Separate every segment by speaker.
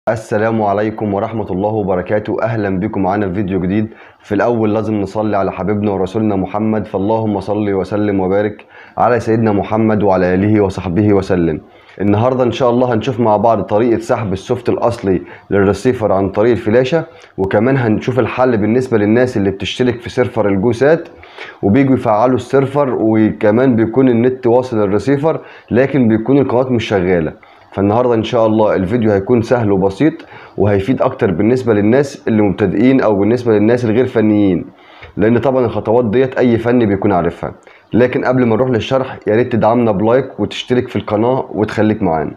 Speaker 1: السلام عليكم ورحمة الله وبركاته أهلا بكم معانا في فيديو جديد في الأول لازم نصلي على حبيبنا ورسولنا محمد فاللهم صل وسلم وبارك على سيدنا محمد وعلى آله وصحبه وسلم النهاردة إن شاء الله هنشوف مع بعض طريقة سحب السوفت الأصلي للرسيفر عن طريق الفلاشة وكمان هنشوف الحل بالنسبة للناس اللي بتشترك في سيرفر الجوسات وبيجوا يفعلوا السيرفر وكمان بيكون النت واصل للرسيفر لكن بيكون القنوات مش شغالة فالنهارده ان شاء الله الفيديو هيكون سهل وبسيط وهيفيد اكتر بالنسبه للناس اللي مبتدئين او بالنسبه للناس الغير فنيين لان طبعا الخطوات ديت اي فني بيكون عارفها لكن قبل ما نروح للشرح يا ريت تدعمنا بلايك وتشترك في القناه وتخليك معانا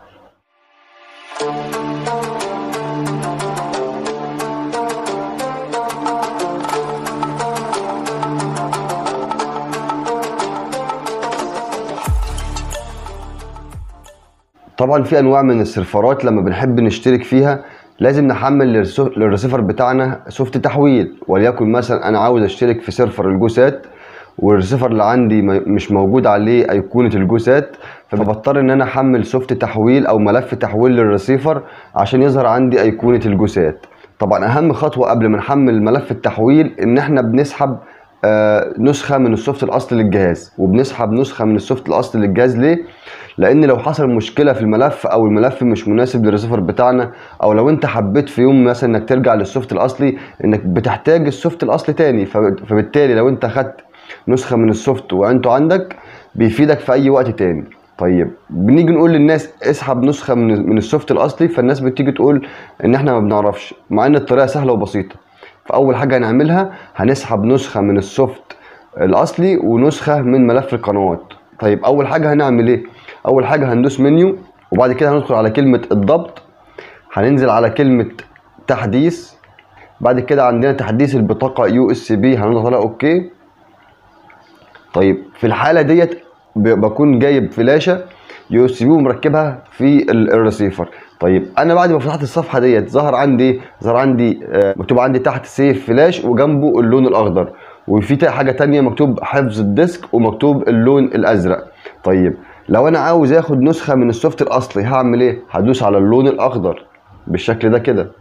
Speaker 1: طبعا في انواع من السيرفرات لما بنحب نشترك فيها لازم نحمل للسو- للرسيفر بتاعنا سوفت تحويل وليكن مثلا انا عاوز اشترك في سيرفر الجوسات والرسيفر اللي عندي م- مش موجود عليه ايقونه الجوسات فبضطر ان انا احمل سوفت تحويل او ملف تحويل للرسيفر عشان يظهر عندي ايقونه الجوسات طبعا اهم خطوه قبل ما نحمل ملف التحويل ان احنا بنسحب آه، نسخه من السوفت الاصلي للجهاز وبنسحب نسخه من السوفت الاصلي للجهاز ليه لان لو حصل مشكله في الملف او الملف مش مناسب للريسيفر بتاعنا او لو انت حبيت في يوم مثلا انك ترجع للسوفت الاصلي انك بتحتاج السوفت الاصلي تاني فب- فبالتالي لو انت خدت نسخه من السوفت وانتوا عندك بيفيدك في اي وقت تاني طيب بنيجي نقول للناس اسحب نسخه من من السوفت الاصلي فالناس بتيجي تقول ان احنا ما بنعرفش مع ان الطريقه سهله وبسيطه فاول حاجه هنعملها هنسحب نسخه من السوفت الاصلي ونسخه من ملف القنوات طيب اول حاجه هنعمل ايه اول حاجه هندوس منيو وبعد كده هندخل على كلمه الضبط هننزل على كلمه تحديث بعد كده عندنا تحديث البطاقه يو اس بي هنضغط على اوكي طيب في الحاله ديت ب- بكون جايب فلاشه يو اس بي ومركبها في ال- الريسيفر طيب انا بعد ما فتحت الصفحه ديت ظهر عندي إيه؟ ظهر عندي آه، مكتوب عندي تحت سيف فلاش وجنبه اللون الاخضر وفي تا- حاجه تانية مكتوب حفظ الديسك ومكتوب اللون الازرق طيب لو انا عاوز اخد نسخه من السوفت الاصلي هعمل ايه هدوس على اللون الاخضر بالشكل ده كده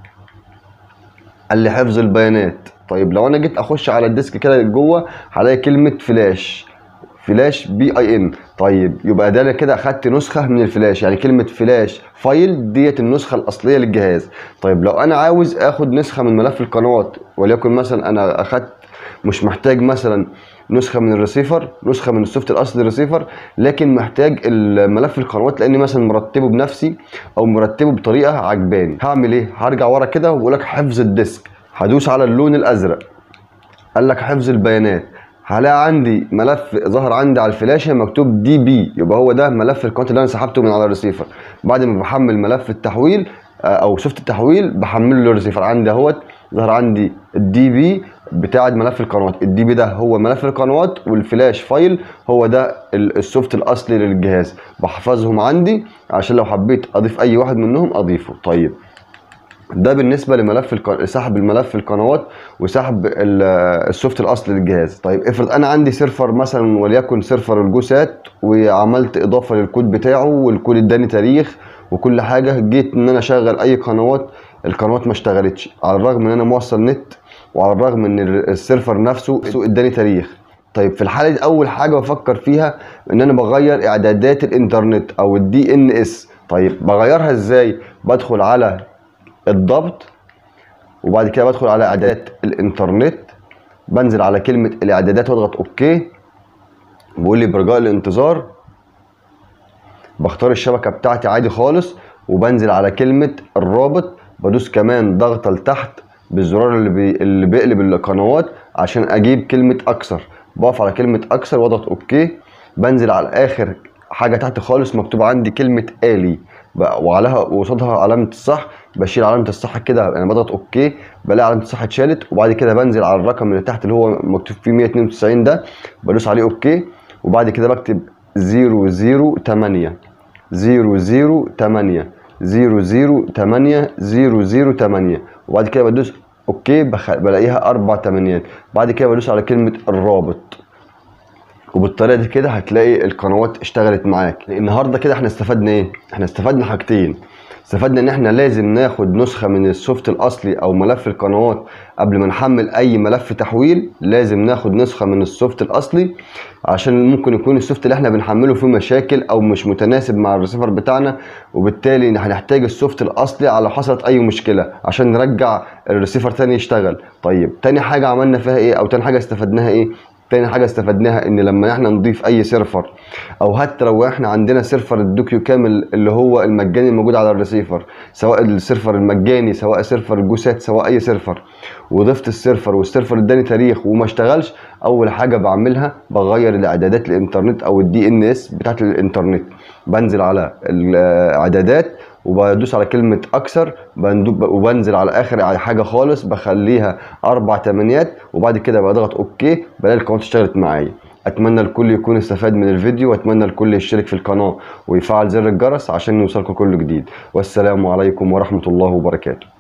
Speaker 1: قال لي حفظ البيانات طيب لو انا جيت اخش على الديسك كده جوه هلاقي كلمه فلاش فلاش بي اي ان طيب يبقى ده أنا كده اخدت نسخه من الفلاش يعني كلمه فلاش فايل ديت النسخه الاصليه للجهاز طيب لو انا عاوز اخد نسخه من ملف القنوات وليكن مثلا انا اخدت مش محتاج مثلا نسخه من الريسيفر نسخه من السوفت الاصلي للريسيفر لكن محتاج الملف القنوات لاني مثلا مرتبه بنفسي او مرتبه بطريقه عجباني هعمل ايه هرجع ورا كده واقول لك حفظ الديسك هدوس على اللون الازرق قال لك حفظ البيانات هلاقي عندي ملف ظهر عندي على الفلاشه مكتوب دي بي يبقى هو ده ملف القناه اللي انا سحبته من على الريسيفر بعد ما بحمل ملف التحويل آه، او شفت التحويل بحمله للريسيفر عندي اهوت ظهر عندي الدي بي بتاع ملف القنوات الدي بي ده هو ملف القنوات والفلاش فايل هو ده ال- السوفت الاصلي للجهاز بحفظهم عندي عشان لو حبيت اضيف اي واحد منهم اضيفه طيب ده بالنسبه لملف الق... سحب الملف القنوات وسحب ال- السوفت الاصلي للجهاز طيب افرض انا عندي سيرفر مثلا وليكن سيرفر الجوسات وعملت اضافه للكود بتاعه والكود اداني تاريخ وكل حاجه جيت ان انا اشغل اي قنوات القنوات ما اشتغلتش على الرغم ان انا موصل نت وعلى الرغم ان ال- السيرفر نفسه اداني تاريخ طيب في الحاله دي اول حاجه بفكر فيها ان انا بغير اعدادات الانترنت او الدي ان اس طيب بغيرها ازاي بدخل على الضبط وبعد كده بدخل على اعدادات الانترنت بنزل على كلمه الاعدادات واضغط اوكي بيقول لي برجاء الانتظار بختار الشبكه بتاعتي عادي خالص وبنزل على كلمه الرابط بدوس كمان ضغطه لتحت بالزرار اللي بي... اللي بيقلب القنوات عشان اجيب كلمه اكثر بقف على كلمه اكثر واضغط اوكي بنزل على اخر حاجه تحت خالص مكتوب عندي كلمه الي بقى وعليها وقصادها علامه الصح بشيل علامه الصح كده انا بضغط اوكي بلاقي علامه الصح اتشالت وبعد كده بنزل على الرقم اللي تحت اللي هو مكتوب فيه 192 ده بدوس عليه اوكي وبعد كده بكتب 008 008 008 008 وبعد كده بدوس اوكي بخ... بلاقيها اربع تمانيات بعد كده بدوس على كلمه الرابط وبالطريقه دي كده هتلاقي القنوات اشتغلت معاك النهارده كده احنا استفدنا ايه احنا استفدنا حاجتين استفدنا ان احنا لازم ناخد نسخه من السوفت الاصلي او ملف القنوات قبل ما نحمل اي ملف تحويل لازم ناخد نسخه من السوفت الاصلي عشان ممكن يكون السوفت اللي احنا بنحمله فيه مشاكل او مش متناسب مع الريسيفر بتاعنا وبالتالي هنحتاج السوفت الاصلي على حصلت اي مشكله عشان نرجع الريسيفر تاني يشتغل طيب تاني حاجه عملنا فيها ايه او تاني حاجه استفدناها ايه تاني حاجه استفدناها ان لما احنا نضيف اي سيرفر او حتى لو احنا عندنا سيرفر الدوكيو كامل اللي هو المجاني الموجود على الريسيفر سواء السيرفر المجاني سواء سيرفر الجوسات سواء اي سيرفر وضفت السيرفر والسيرفر اداني تاريخ وما اشتغلش اول حاجه بعملها بغير الاعدادات الانترنت او الدي ان اس بتاعت الانترنت بنزل على الاعدادات وبدوس على كلمة أكثر وبنزل على آخر حاجة خالص بخليها أربع تمانيات وبعد كده بضغط أوكي بلاقي القناة اشتغلت معايا أتمنى الكل يكون استفاد من الفيديو وأتمنى الكل يشترك في القناة ويفعل زر الجرس عشان يوصلكم كل جديد والسلام عليكم ورحمة الله وبركاته